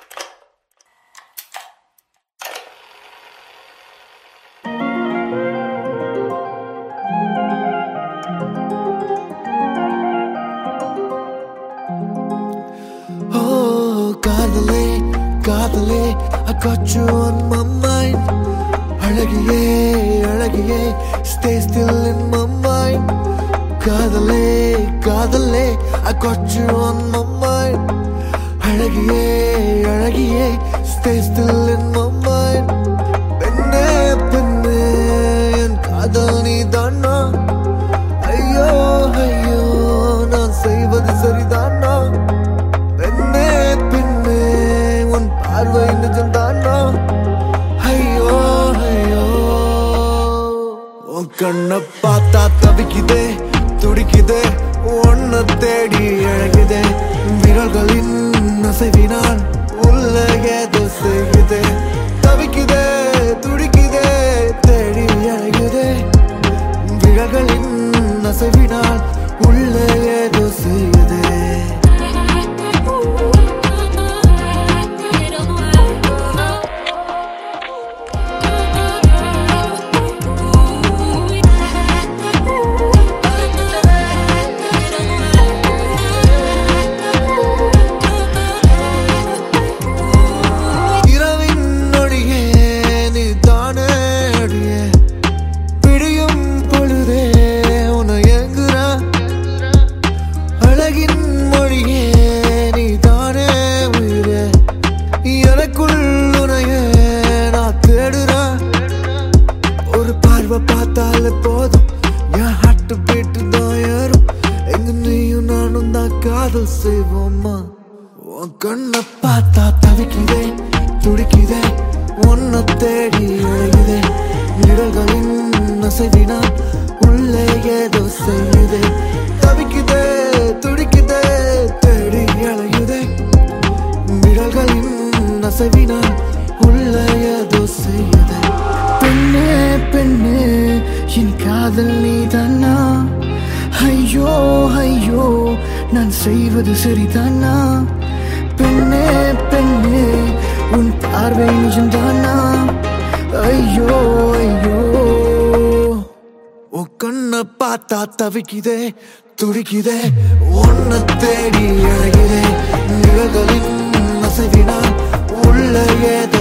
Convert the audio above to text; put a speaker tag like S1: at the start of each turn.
S1: Oh, காதலே காதலே I got you on my mind அழகியே அழகியே stay still in my mind காதலே காதலே I got you on my mind அழகியே அழகியே stay still in my mind பெண்ணே பெண்ணே என் காதல் நீ தானா ஐயோ ஐயோ நான் செய்வது சரிதானா பெண்ணே பெண்ணே உன் பார்வை நிஜம்தானா ஐயோ ஐயோ உன் கண்ணை பார்த்தா தவிக்குதே துடிக்குதே உன்னை தேடி அழகுதே விரல்களின் அசைவினால் உள்ள ஏதோ செய்யுதே தவிக்குதே துடிக்குதே தேடி அழகுதே விரல்களின் அசைவினால் உள்ள ஏதோ செய்யுதே இரவின் நொடியே நீ தானே அடியே பிடியும் பொழுதே உன எங்குற அழகின் மொழியே நீ தானே உயிரே எனக்குள் உனையே நான் தேடுறேன் ஒரு பார்வை பார்த்தாலே போதும் என் ஹார்ட் பீட்டு தான் ஏறும் எங்க நீயும் நானும் தான் காதல் செய்வோமா உன் கண்ணை பார்த்தா தவிக்குதே துடிக்குதே உன்னை தேடி அழையுதே நிழல்களின் அசைவினால் உள்ளே ஏதோ செய்யுதே தவிக்குதே துடிக்குதே தேடி அழையுதே நிழல்களின் அசைவினால் உள்ளே ஏதோ செய்யுதே
S2: பெண்ணே பெண்ணே என் காதல் நீதானா ஐயோ ஐயோ நான் செய்வது சரிதானா பெண்ணே பெண்ணே உன் பார்வை நிஜம்தானா ஐயோ ஐயோ
S1: உன் கண்ணை பார்த்தா தவிக்குதே துடிக்குதே உன்னை தேடி அழகுதே நிழல்களின் அசைவினால் உள்ள ஏதோ